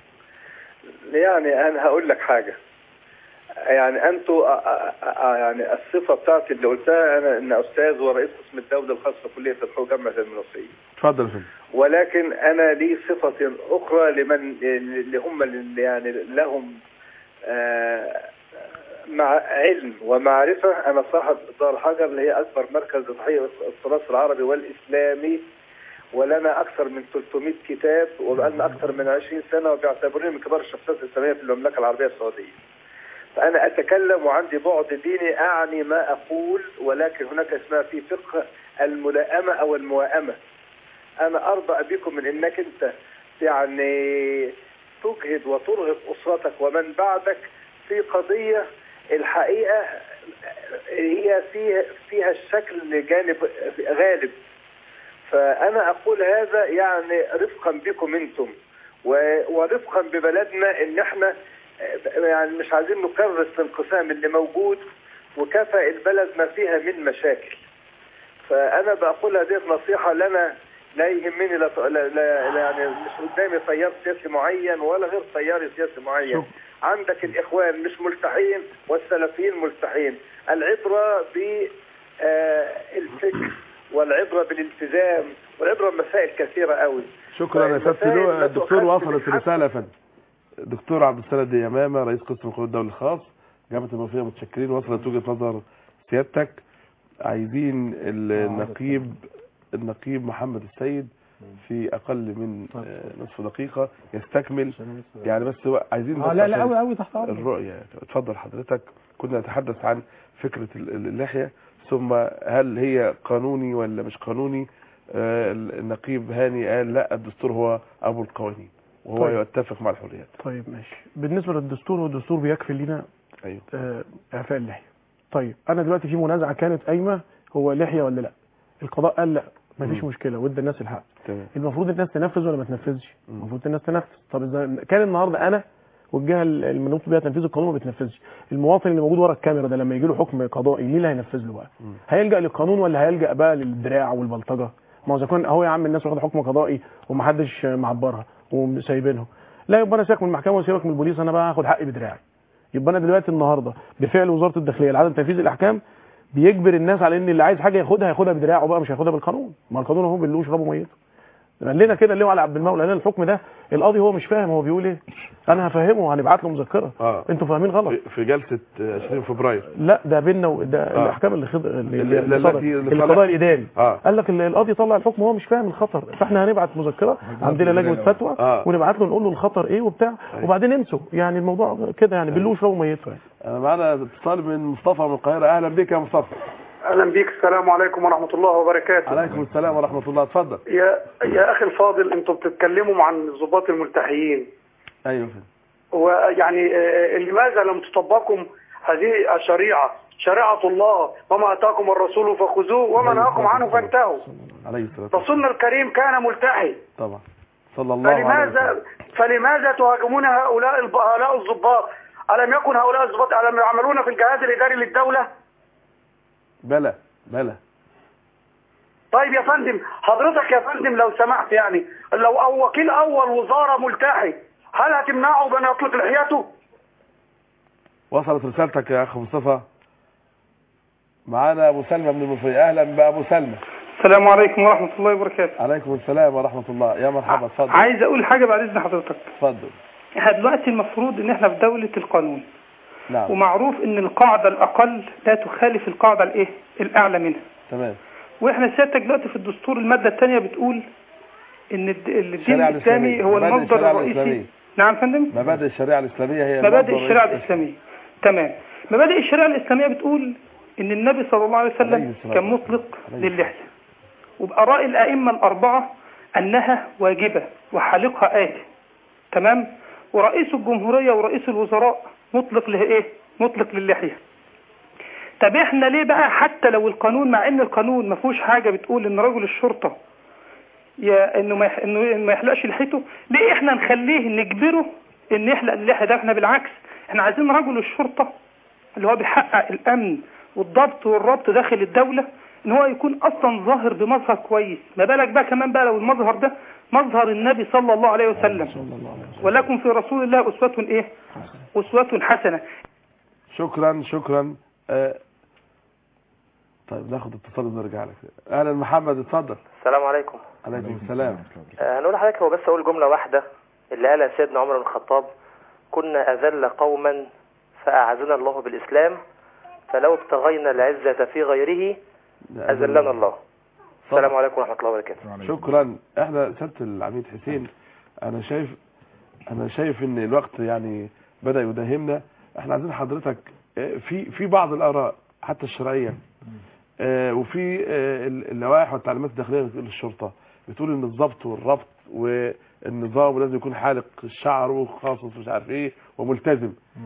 F: يعني انا هقول لك حاجه يعني انتوا آه، آه، آه، يعني الصفه بتاعتي اللي قلتها انا ان استاذ ورئيس قسم الدوله الخاص في كليه الحقوق جامعه المنوفيه
B: اتفضل يا فندم
F: ولكن انا لي صفة اخرى لمن اللي هم اللي يعني لهم آه، مع علم ومعرفة انا صاحب دار حجر اللي هي اكبر مركز لتحقيق التراث العربي والاسلامي ولنا اكثر من 300 كتاب وبقالنا اكثر من 20 سنة وبيعتبروني من كبار الشخصيات الاسلامية في المملكة العربية السعودية فأنا أتكلم وعندي بعد ديني أعني ما أقول ولكن هناك اسمها في فقه الملائمة أو الموائمة انا ارضى بكم من انك انت يعني تجهد وترهق اسرتك ومن بعدك في قضية الحقيقة هي فيها فيها الشكل جانب غالب فأنا أقول هذا يعني رفقا بكم أنتم و- ورفقا ببلدنا إن إحنا يعني مش عايزين نكرس الانقسام اللي موجود وكفى البلد ما فيها من مشاكل فأنا بقول هذه نصيحة لنا لا يهمني لا, لا, لا لا- يعني مش قدامي تيار سياسي معين ولا غير تيار سياسي معين عندك الإخوان مش ملتحين والسلفيين ملتحين العبرة بالفكر والعبرة بالالتزام والعبرة بمسائل كثيرة قوي
B: شكرا يا
F: فالمسائل
B: سيادة
F: لا
B: الدكتور
F: تؤخذ
B: وصلت
F: بالحسن.
B: رسالة يا فندم الدكتور عبد السند يمامة رئيس قسم القانون الدولي الخاص جامعة المنوفية متشكرين وصلت وجهة نظر سيادتك عايزين النقيب النقيب محمد السيد في اقل من آه، نصف دقيقة يستكمل يعني بس هو عايزين
C: اه
B: بس
C: لا لا
B: عشان
C: قوي قوي تحت امرك
B: الرؤية اتفضل حضرتك كنا نتحدث عن فكرة ال- ال- اللحية ثم هل هي قانوني ولا مش قانوني آه، النقيب هاني قال لا الدستور هو ابو القوانين وهو
E: طيب.
B: يتفق مع الحريات
E: طيب ماشي بالنسبه للدستور والدستور بيكفي لنا
B: ايوه
E: آه، اعفاء اللحيه طيب انا دلوقتي في منازعه كانت قايمه هو لحيه ولا لا القضاء قال لا مفيش
B: مم.
E: مشكله وادى الناس الحق
B: تمام
E: المفروض الناس تنفذ ولا ما تنفذش
B: مم.
E: المفروض الناس تنفذ طب اذا كان النهارده انا والجهه المنوط بيها تنفيذ القانون ما بتنفذش المواطن اللي موجود ورا الكاميرا ده لما يجي له حكم قضائي مين اللي هينفذ له بقى
B: مم.
E: هيلجا للقانون ولا هيلجا بقى للدراع والبلطجه ما هو اذا كان اهو يا عم الناس واخده حكم قضائي ومحدش معبرها وسايبينهم لا يبقى انا سيبك من المحكمه وسيبك من البوليس انا بقى هاخد حقي بدراعي يبقى انا دلوقتي النهارده بفعل وزاره الداخليه لعدم تنفيذ الاحكام بيجبر الناس على ان اللي عايز حاجه ياخدها ياخدها بدراعه بقى مش هياخدها بالقانون ما القانون اهو بالله يشربوا ميته قال لنا كده اللي هو على عبد المولى قال لنا الحكم ده القاضي هو مش فاهم هو بيقول ايه انا هفهمه هنبعت له مذكره
B: اه
E: انتوا فاهمين غلط
B: في- في جلسة آه، 20 فبراير
E: لا ده بيننا و- ده
B: آه.
E: الاحكام اللي خض... اللي,
B: اللي-
E: اللي,
B: التي-
E: صدر-
B: اللي
E: اللي القضاء الاداري
B: اه
E: قال لك ال- القاضي طلع الحكم وهو مش فاهم الخطر فاحنا هنبعت مذكره عندنا لجنه فتوى
B: آه.
E: ونبعت له نقول له الخطر ايه وبتاع وبعدين انسوا يعني الموضوع كده يعني بالله يشربوا ميته يعني.
B: آه، معانا اتصال من مصطفى من القاهرة اهلا بك يا مصطفى
G: اهلا بيك السلام عليكم ورحمه الله وبركاته
B: عليكم السلام ورحمة الله اتفضل
G: يا يا اخي الفاضل انتوا بتتكلموا عن الضباط الملتحيين
B: ايوه فندم
G: ويعني آه، لماذا لم تطبقوا هذه الشريعه شريعه الله وما اتاكم الرسول فخذوه وما نهاكم عنه فانتهوا
B: عليه الصلاة والسلام
G: رسولنا الكريم كان ملتحي
B: طبعا صلى الله عليه
G: فلماذا
B: وسلم
G: فلماذا تهاجمون هؤلاء الب- هؤلاء الضباط الم يكن هؤلاء الضباط الم يعملون في الجهاز الاداري للدوله
B: بلى بلى
G: طيب يا فندم حضرتك يا فندم لو سمحت يعني لو أو وكيل اول وزاره ملتحي هل هتمنعه بان يطلق لحيته؟
B: وصلت رسالتك يا اخ مصطفى معانا ابو سلمى من المنوفية اهلا بابو سلمى
H: السلام عليكم ورحمة الله وبركاته
B: عليكم السلام ورحمة الله يا مرحبا اتفضل
H: عايز اقول حاجة بعد اذن حضرتك
B: اتفضل
H: احنا دلوقتي المفروض ان احنا في دولة القانون
B: نعم
H: ومعروف ان القاعدة الاقل لا تخالف القاعدة الايه الاعلى منها
B: تمام
H: واحنا سيادتك دلوقتي في الدستور المادة الثانية بتقول ان الد- الدين
B: الشريعة
H: الاسلامي
B: الإسلامية.
H: هو
B: مبادئ
H: المصدر
B: الشريعة
H: الرئيسي
B: الإسلامية.
H: نعم يا فندم
B: مبادئ الشريعة الإسلامية هي
H: مبادئ
B: المصدر
H: الشريعة
B: الرئيسي.
H: الإسلامية تمام مبادئ الشريعة الإسلامية بتقول إن النبي صلى الله عليه
B: عليه
H: وسلم
B: الصلاة
H: كان
B: والسلام.
H: مطلق
B: عليه
H: للحية وبآراء الأئمة الأربعة أنها واجبة وحالقها آتي تمام ورئيس الجمهورية ورئيس الوزراء مطلق له إيه مطلق للحية طب احنا ليه بقى حتى لو القانون مع ان القانون ما فيهوش حاجه بتقول ان رجل الشرطه يا انه ما يح- انه ما يحلقش لحيته ليه احنا نخليه نجبره ان يحلق اللحيه ده احنا بالعكس احنا عايزين رجل الشرطه اللي هو بيحقق الامن والضبط والربط داخل الدوله ان هو يكون اصلا ظاهر بمظهر كويس ما بالك بقى كمان بقى لو المظهر ده مظهر النبي صلى الله عليه وسلم ولكم في رسول الله اسوه ايه اسوه حسنه
B: شكرا شكرا آه. طيب ناخد اتصال ونرجع لك اهلا محمد اتفضل
I: السلام عليكم
B: عليكم السلام
I: آه، هنقول لحضرتك هو بس اقول جمله واحده اللي قالها سيدنا عمر بن الخطاب كنا اذل قوما فاعزنا الله بالاسلام فلو ابتغينا العزه في غيره اذلنا الله السلام عليكم ورحمه الله وبركاته
B: شكرا احنا سياده العميد حسين انا شايف انا شايف ان الوقت يعني بدا يداهمنا احنا عايزين حضرتك آه، في في بعض الاراء حتى الشرعيه آه، وفي آه، اللوائح والتعليمات الداخليه بتقول للشرطه بتقول ان الضبط والربط والنظام لازم يكون حالق الشعر وخاصص مش عارف ايه وملتزم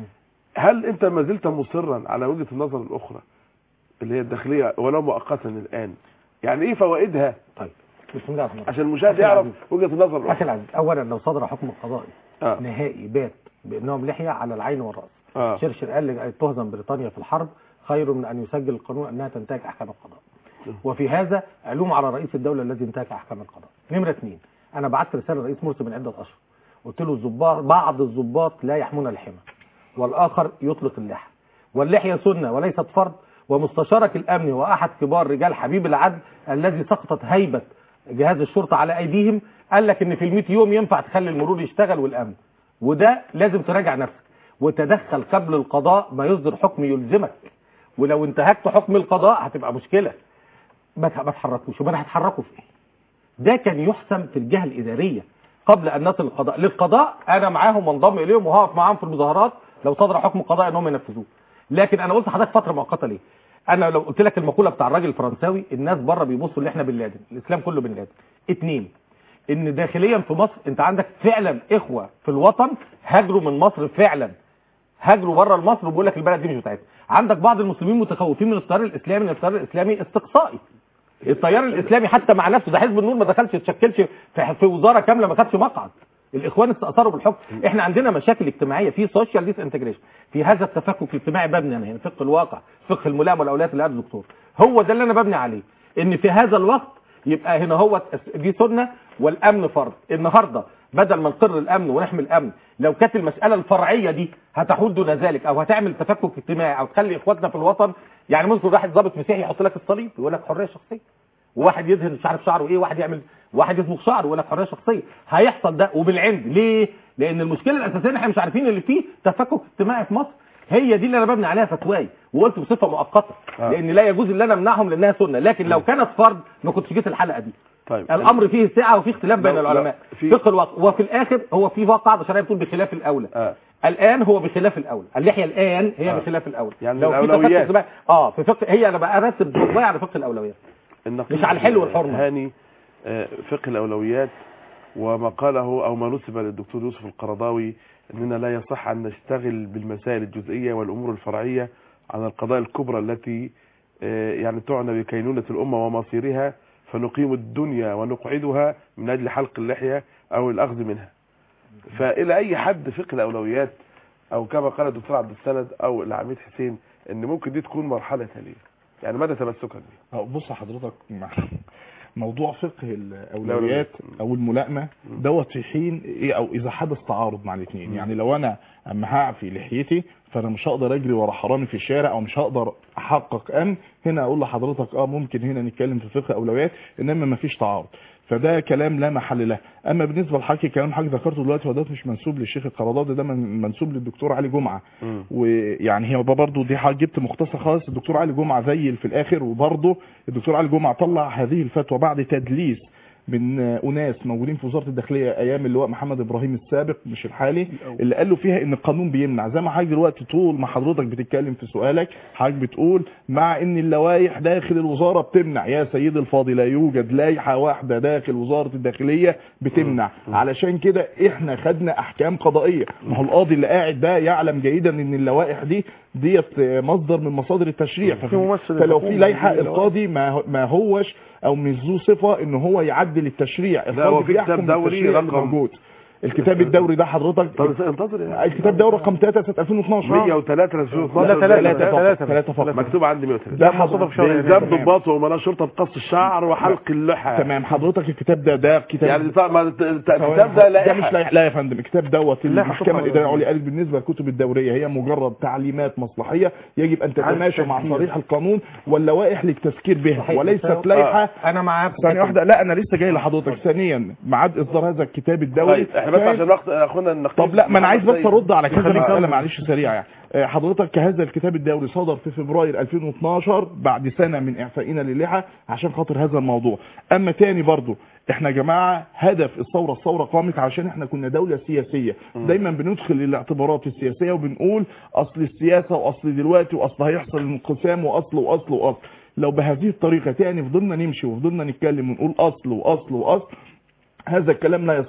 B: هل انت ما زلت مصرا على وجهه النظر الاخرى اللي هي الداخليه ولو مؤقتا الان يعني ايه فوائدها
C: طيب بسم الله الرحمن الرحيم
B: عشان المشاهد
C: أخي
B: يعرف
C: العزيز.
B: وجهه النظر
C: اخي
B: الاخرى
C: العزيز اولا لو صدر حكم قضائي
B: آه.
C: نهائي بات بانهم لحيه على العين والراس
B: آه.
C: شرشر قال لك تهزم بريطانيا في الحرب خير من ان يسجل القانون انها تنتهك احكام القضاء وفي هذا علوم على رئيس الدوله الذي انتهك احكام القضاء نمره اثنين انا بعت رساله لرئيس مرسي من عده اشهر قلت له الضباط بعض الضباط لا يحمون الحمى والاخر يطلق اللحى واللحيه سنه وليست فرض ومستشارك الامني واحد كبار رجال حبيب العدل الذي سقطت هيبه جهاز الشرطه على ايديهم قال لك ان في ال 100 يوم ينفع تخلي المرور يشتغل والامن وده لازم تراجع نفسك وتدخل قبل القضاء ما يصدر حكم يلزمك ولو انتهكت حكم القضاء هتبقى مشكله ما ت- ما تحركوش امال هتحركوا في ايه ده كان يحسم في الجهه الاداريه قبل ان نصل للقضاء للقضاء انا معاهم وانضم اليهم وهقف معاهم في المظاهرات لو صدر حكم قضائي انهم ينفذوه لكن انا قلت لحضرتك فتره مؤقته ليه انا لو قلت لك المقوله بتاع الراجل الفرنساوي الناس بره بيبصوا اللي احنا بن لادن الاسلام كله بن لادن اتنين ان داخليا في مصر انت عندك فعلا اخوه في الوطن هاجروا من مصر فعلا هاجروا بره مصر وبيقول لك البلد دي مش بتاعتنا عندك بعض المسلمين متخوفين من التيار الاسلامي ان التيار الاسلامي استقصائي التيار الاسلامي حتى مع نفسه ده حزب النور ما دخلش تشكلش في, في وزاره كامله ما خدش مقعد الاخوان استاثروا بالحكم احنا عندنا مشاكل اجتماعيه في سوشيال ديس انتجريشن في هذا التفكك الاجتماعي ببني انا هنا فقه الواقع فقه الملائمه والاولويات اللي قال الدكتور هو ده اللي انا ببني عليه ان في هذا الوقت يبقى هنا هو دي سنه والامن فرض النهارده بدل ما نقر الامن ونحمي الامن لو كانت المساله الفرعيه دي هتحول دون ذلك او هتعمل تفكك اجتماعي او تخلي اخواتنا في الوطن يعني ممكن واحد ضابط مسيحي يحط لك الصليب يقول لك حريه شخصيه وواحد يدهن مش عارف شعره ايه واحد يعمل واحد يصبغ شعره ويقول لك حريه شخصيه هيحصل ده وبالعند ليه لان المشكله الاساسيه ان احنا مش عارفين اللي فيه تفكك اجتماعي في مصر هي دي اللي انا ببني عليها فتواي وقلت بصفه مؤقته
B: آه.
C: لان لا يجوز ان انا امنعهم لانها سنه لكن لو كانت فرض ما كنتش جيت الحلقه دي
B: طيب
C: الامر فيه سعه وفيه اختلاف بين
B: لو- لو-
C: العلماء
B: في-
C: فقه الواقع وفي الاخر هو في قاعده شرعيه بتقول بخلاف الاولى
B: آه.
C: الان هو بخلاف الاولى اللحيه الان هي
B: آه.
C: بخلاف الاولى
B: يعني
C: لو في
B: الأولويات.
C: تفكك اجتماعي- اه في فقه هي انا بقى ارتب والله على فقه الاولويات
B: النقيب
C: مش على الحل والحرمة.
B: هاني آه، فقه الاولويات وما قاله او ما نسب للدكتور يوسف القرضاوي اننا لا يصح ان نشتغل بالمسائل الجزئيه والامور الفرعيه عن القضايا الكبرى التي آه، يعني تعنى بكينونه الامه ومصيرها فنقيم الدنيا ونقعدها من اجل حلق اللحيه او الاخذ منها فالى اي حد فقه الاولويات او كما قال الدكتور عبد السند او العميد حسين ان ممكن دي تكون مرحله تاليه يعني مدى تمسكك بيه
D: أه، بص حضرتك مع- موضوع فقه الاولويات او الملائمه دوت في حين ايه او اذا حدث تعارض مع الاثنين يعني لو انا اما هعفي لحيتي فانا مش هقدر اجري ورا حرامي في الشارع او مش هقدر احقق امن هنا اقول لحضرتك اه ممكن هنا نتكلم في فقه اولويات انما ما فيش تعارض فده كلام لا محل له اما بالنسبه لحضرتك كلام حضرتك ذكرته دلوقتي هو ده مش منسوب للشيخ القرضاوي ده من- منسوب للدكتور علي جمعه
B: مم.
D: ويعني هي برضه دي حاجه جبت مختصر خالص الدكتور علي جمعه زي في الاخر وبرضه الدكتور علي جمعه طلع هذه الفتوى بعد تدليس من اناس موجودين في وزاره الداخليه ايام اللواء محمد ابراهيم السابق مش الحالي اللي قالوا فيها ان القانون بيمنع زي ما حضرتك دلوقتي طول ما حضرتك بتتكلم في سؤالك حضرتك بتقول مع ان اللوائح داخل الوزاره بتمنع يا سيدي الفاضل لا يوجد لائحه واحده داخل وزاره الداخليه بتمنع علشان كده احنا خدنا احكام قضائيه ما هو القاضي اللي قاعد ده يعلم جيدا ان اللوائح دي ديت مصدر من مصادر التشريع
E: في ممثل
D: فلو في
E: الحكومة
D: لائحه
E: بيجي اللوائح.
D: القاضي ما هو- ما هوش او مش ذو صفه ان هو يعدل التشريع
B: لا، هو
D: القاضي
B: في كتاب
D: بيحكم
B: دوري
D: بالتشريع اللي
B: رقم-
D: موجود الكتاب الدوري ده حضرتك
B: طب انتظر يا
D: الكتاب دوري رقم 3 سنه 2012
B: 103
E: لا،
B: 2012
E: ثلاثة،
D: ثلاثة
E: ثلاثة،
D: فقط ثلاثة فقط
B: مكتوب عندي 103
D: ده
E: مرتضى في شهر
B: بإلزام
E: يناير.
B: ضباط وأمراء شرطة بقص الشعر وحلق اللحى
D: تمام حضرتك الكتاب ده ده كتاب
B: يعني طبعا ما الت- الت- الكتاب ده
D: ده مش
B: لائحة
D: لايح لا يا فندم الكتاب دوت
E: اللائحة
D: المحكمه
E: طبعاً.
D: الاداريه العليا قالت بالنسبه للكتب الدوريه هي مجرد تعليمات مصلحيه يجب ان تتماشى مع
E: تفكير.
D: صريح القانون واللوائح للتذكير بها
C: صحيح.
D: وليست
C: بس-
D: لائحه
C: انا معاك
D: ثانيه واحده لا انا لسه جاي لحضرتك ثانيا ميعاد اصدار هذا الكتاب الدوري
B: طيب احنا بس
D: كان-
B: عشان وقت اخونا النقيب
D: طب لا ما انا عايز بس
B: محمد
D: ارد على كذا
E: خليك
D: مساله
E: أكمل.
D: معلش سريع يعني آه، حضرتك هذا الكتاب الدوري صدر في فبراير 2012 بعد سنه من اعفائنا للحى عشان خاطر هذا الموضوع اما تاني برضو احنا يا جماعه هدف الثوره الثوره قامت عشان احنا كنا دوله سياسيه دايما بندخل الاعتبارات السياسيه وبنقول اصل السياسه واصل دلوقتي واصل هيحصل انقسام واصل واصل واصل لو بهذه الطريقه تاني فضلنا نمشي وفضلنا نتكلم ونقول اصل واصل واصل هذا الكلام لا يصح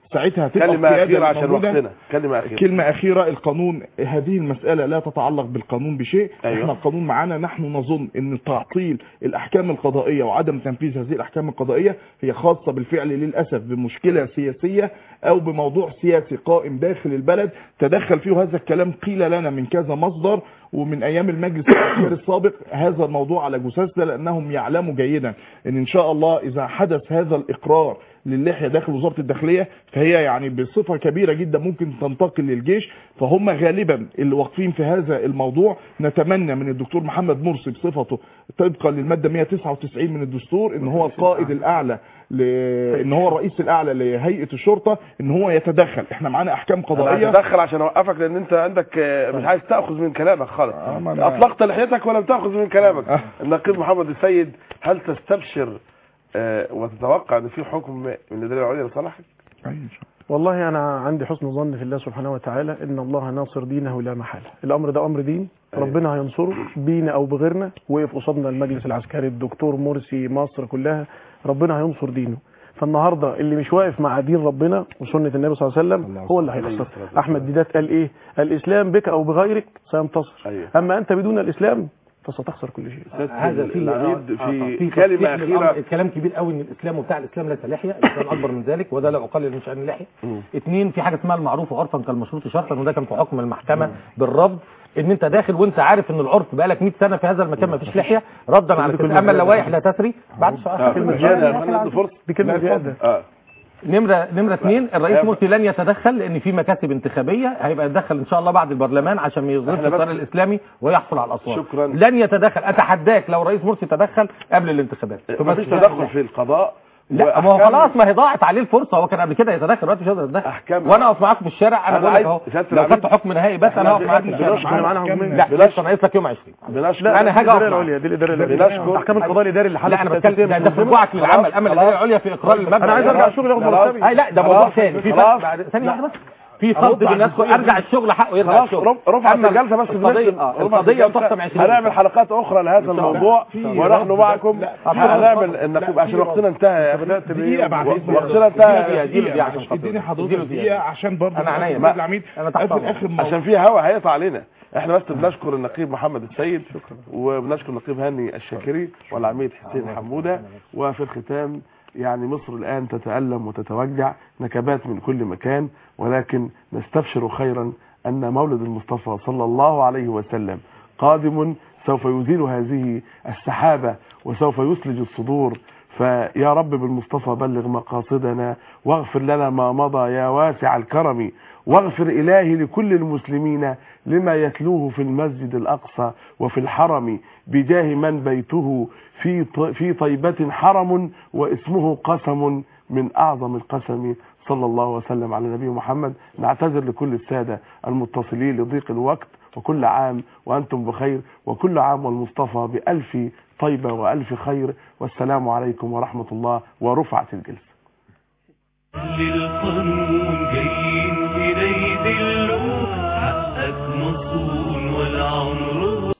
D: ساعتها هتبقى
B: كلمة
D: القيادة
B: أخيرة عشان
D: الموجودة.
B: وقتنا كلمة أخيرة
D: كلمة أخيرة القانون هذه المسألة لا تتعلق بالقانون بشيء
B: أيوة.
D: احنا القانون معانا نحن نظن ان تعطيل الأحكام القضائية وعدم تنفيذ هذه الأحكام القضائية هي خاصة بالفعل للأسف بمشكلة سياسية أو بموضوع سياسي قائم داخل البلد تدخل فيه هذا الكلام قيل لنا من كذا مصدر ومن أيام المجلس العسكري السابق هذا الموضوع على جثثنا لأنهم يعلموا جيدا ان إن شاء الله إذا حدث هذا الإقرار للحية داخل وزارة الداخلية فهي يعني بصفة كبيرة جدا ممكن تنتقل للجيش فهم غالبا اللي واقفين في هذا الموضوع نتمنى من الدكتور محمد مرسي بصفته طبقا للمادة 199 من الدستور ان هو القائد الاعلى ل... ان هو الرئيس الاعلى لهيئة الشرطة ان هو يتدخل احنا معانا احكام
B: انا
D: قضائية
B: هتدخل عشان اوقفك لان انت عندك آه، مش عايز تاخذ من كلامك خالص
D: آه، ما أنا-
B: اطلقت لحيتك ولم تاخذ من كلامك
D: آه.
B: النقيب محمد السيد هل تستبشر آه، وتتوقع ان في حكم من الاداره العليا لصالحك؟
D: أي إن شاء الله.
E: والله انا عندي حسن ظن في الله سبحانه وتعالى ان الله ناصر دينه لا محاله الامر ده امر دين
B: أيوة.
E: ربنا هينصره بينا او بغيرنا وقف قصادنا المجلس العسكري الدكتور مرسي مصر كلها ربنا هينصر دينه فالنهارده اللي مش واقف مع دين ربنا وسنه النبي صلى الله عليه وسلم
D: الله
E: هو اللي هيخسر احمد ديدات قال ايه الاسلام بك او بغيرك سينتصر
B: أيوة.
E: اما انت بدون الاسلام فستخسر كل شيء
C: هذا في
B: العميد
C: آه، آه،
B: في
C: في
B: كلمة
C: تصحيح للأمر.
B: أخيرة
C: الكلام كبير قوي ان الاسلام وبتاع الاسلام ليس لحيه الاسلام اكبر من ذلك وده لا اقلل من شان اللحيه
B: مم.
C: اثنين في حاجه اسمها المعروف عرفا كالمشروط شرطا وده كان في حكم المحكمه بالرفض ان انت داخل وانت عارف ان العرف بقالك 100 سنه في هذا المكان ما فيش لحيه ردا على
E: كلمة
C: كده اما
E: زيادة.
C: اللوائح لا تسري بعد سؤال
B: آه، كلمة زيادة يا فندم عنده فرصة
E: دي كلمه زياده
B: اه
C: نمرة نمرة اثنين الرئيس
B: لا.
C: مرسي لن يتدخل لان في مكاتب انتخابيه هيبقى يتدخل ان شاء الله بعد البرلمان عشان ما يظهرش
B: إحنا بس-
C: التيار الاسلامي ويحصل على الاصوات
B: شكراً.
C: لن يتدخل اتحداك لو الرئيس مرسي تدخل قبل الانتخابات
B: ما فيش تدخل في القضاء
C: لا ما هو
B: وأحكام-
C: خلاص ما هي ضاعت عليه الفرصه هو كان قبل كده يتدخل دلوقتي مش هيقدر يتدخل
B: أحكام-
C: وانا اقف معاك في الشارع انا
B: أنا
C: بقول لك
B: عايز-
C: اهو
B: سيادة
C: لو
B: العميد-
C: خدت حكم نهائي بس انا هقف معاك في
D: دلوقتي
C: الشارع
E: احنا معانا
D: كام-
E: حكمين.
C: لا بلاش انا لك يوم 20
B: بنشكر
C: انا هاجي
E: الاداره
C: أقف معاك.
E: العليا دي الاداره العليا
B: بنشكر-
E: احكام القضاء الاداري اللي حلت
C: لا انا بتكلم ده, ده في رجوعك للعمل اما الاداره العليا في اقرار المبنى
E: انا عايز ارجع الشغل ياخد
B: خلاص.
E: مرتبي
C: اي لا ده
B: خلاص.
C: موضوع ثاني في
B: خلاص.
C: فرق بعد ثانيه واحده بس في فرض بالناس ارجع الشغل حقه يرجع
B: خلاص
C: الشغل
B: رف- رفعت
C: أما
B: الجلسه بس
C: القضيه
B: بنختم-
C: آه،
B: رفعت
C: القضيه
B: الجلسة.
C: تحكم 20
B: هنعمل حلقات اخرى لهذا
C: الله.
B: الموضوع
D: في
B: ونحن
D: رفض
B: معكم
D: لا،
C: في
B: هنعمل
D: رفض.
B: النقيب
D: لا،
B: عشان
D: في
B: وقتنا انتهى يا
E: بدات
D: دقيقة بعد إذنك.
B: وقتنا انتهى
C: دقيقة. اديله دقيقة عشان
D: دقيقة
C: خاطر.
D: اديني حضرتك
C: اديله
D: دقيقة عشان برضه
C: أنا عينيا.
D: الأستاذ العميد
C: أنا تحت
D: في
C: أمرك.
D: الآخر موضوع.
B: عشان في هوا هيقطع علينا احنا بس بنشكر النقيب محمد السيد وبنشكر النقيب هاني الشاكري والعميد حسين حموده وفي الختام يعني مصر الان تتالم وتتوجع نكبات من كل مكان ولكن نستبشر خيرا ان مولد المصطفى صلى الله عليه وسلم قادم سوف يزيل هذه السحابه وسوف يثلج الصدور فيا رب بالمصطفى بلغ مقاصدنا واغفر لنا ما مضى يا واسع الكرم واغفر إلهي لكل المسلمين لما يتلوه في المسجد الأقصى وفي الحرم بجاه من بيته في ط- في طيبة حرم واسمه قسم من أعظم القسم صلى الله وسلم على نبي محمد نعتذر لكل السادة المتصلين لضيق الوقت وكل عام وأنتم بخير وكل عام والمصطفى بألف طيبة وألف خير والسلام عليكم ورحمة الله ورفعت الجلسة
A: للقانون